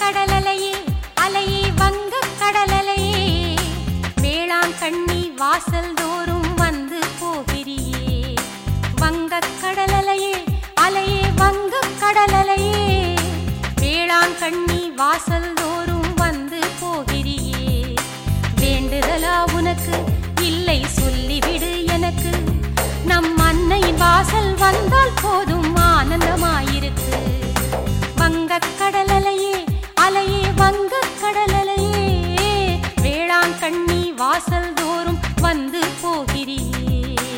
கடலலையே அலையே வங்கக் கடலலையே வேளாங்கண்ணி வாசல் தோறும் வந்து போகிறியே வங்கக் கடலலையே அலையே வங்கக் கடலலையே வேளாங்கண்ணி வாசல் தோறும் வந்து போகிறியே வேண்டுதலா உனக்கு இல்லை சொல்லிவிடு எனக்கு நம் அன்னையின் வாசல் வந்தால் போதும் ஆனந்தமாயிருக்கு வங்கக் கடலலையே அலையே வங்கக் கடலலையே வேளாங்கண்ணி வாசல் தோறும் வந்து போகிறியே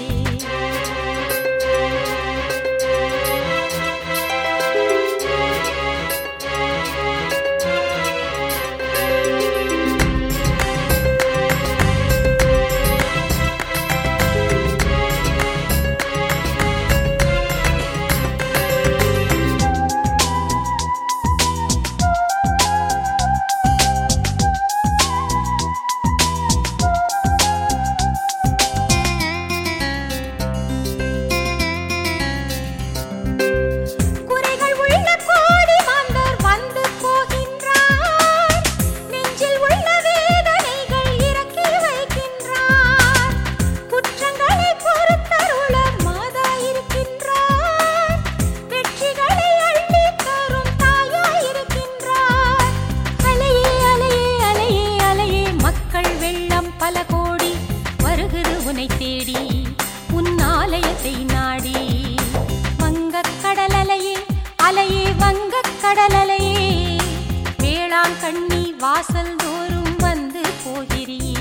குறைகள் உள்ள கோடி மாந்தர் வந்து போகின்றார் நெஞ்சில் உள்ள வேதனைகள் இறக்கி வைக்கின்றார் குற்றங்களை பொறுத்தருள மாதா இருக்கின்றார் வெற்றிகளை அள்ளி தரும் தாயாய் இருக்கின்றார் அலையே அலையே அலையே அலையே மக்கள் வெள்ளம் பல கோடி வருகுது உனை தேடி உன் ஆலயத்தை நாடி வங்கக் கடலலையே அலையே வங்கக் கடலலையே வேளாங்கண்ணி வாசல் தோறும் வந்து போகிறியே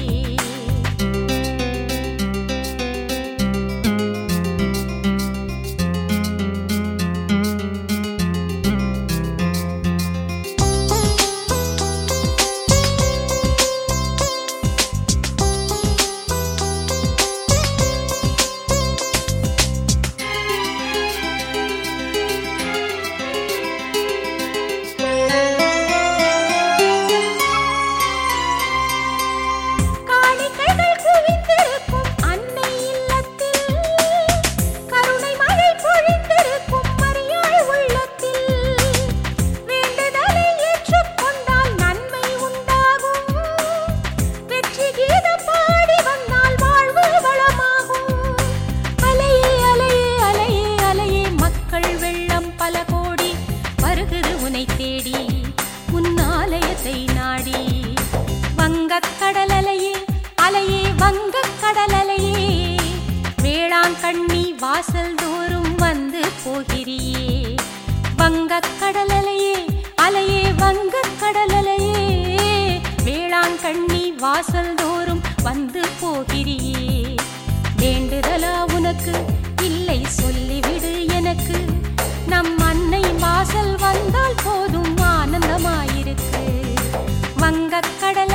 காணிக்கைகள் குவிந்திருக்கும் அன்னை இல்லத்தில் கருணை மழை பொழிந்திருக்கும் மரியாள் உள்ளத்தில் வேண்டுதலை ஏற்றுக்கொண்டால் நன்மை உண்டாகும் வெற்றி கீதம் பாடி வந்தால் வாழ்வு வளமாகும் அலையே அலையே அலையே அலையே மக்கள் வெள்ளம் பல கோடி வருகுது உனை தேடி உன் ஆலயத்தை நாடி வங்கக் கடலலையே அலையே வங்கக் கடலலையே வேளாங்கண்ணி வாசல் தோறும் வந்து போகிறியே வங்கக் கடலலையே அலையே வங்கக் கடலலையே வேளாங்கண்ணி வாசல் தோறும் வந்து போகிறியே வேண்டுதலா உனக்கு இல்லை சொல்லிவிடு எனக்கு நம் அன்னையின் வாசல் வந்தால் போதும் ஆனந்தமாயிருக்கு வங்கக் கடல்